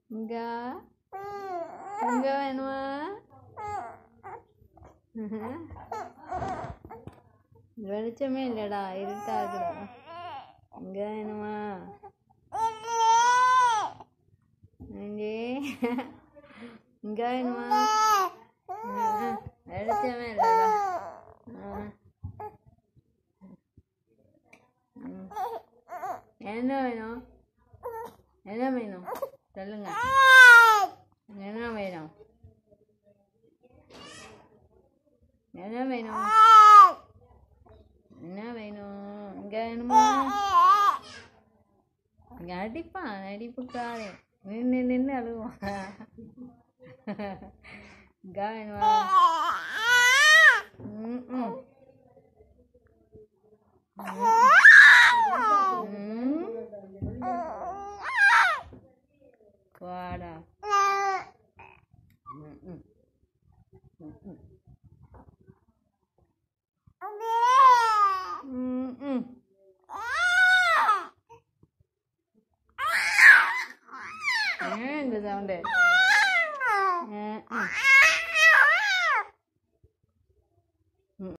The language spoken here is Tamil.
இங்க இங்க வேணுமா வெளிச்சமே இல்லடா இருட்டாகுடா இங்க வேணுமா இங்கே இங்க வேணுமா ஆஹ், வெளிச்சமே இல்லடா ஆஹ். ம். என்ன வேணும் என்ன வேணும் சொல்லுங்க என்ன வேணும் என்ன வேணும் என்ன வேணும் இங்க வேணுமா இங்க அடிப்பான் அடிப்புக்காரே நின்று நின்று அழுவான் இங்க வேணுமா ம் ம் ம் வாடா ம் ம் ம் ம் ம் ம் ஏன் இந்த சவுண்டு ம் ம்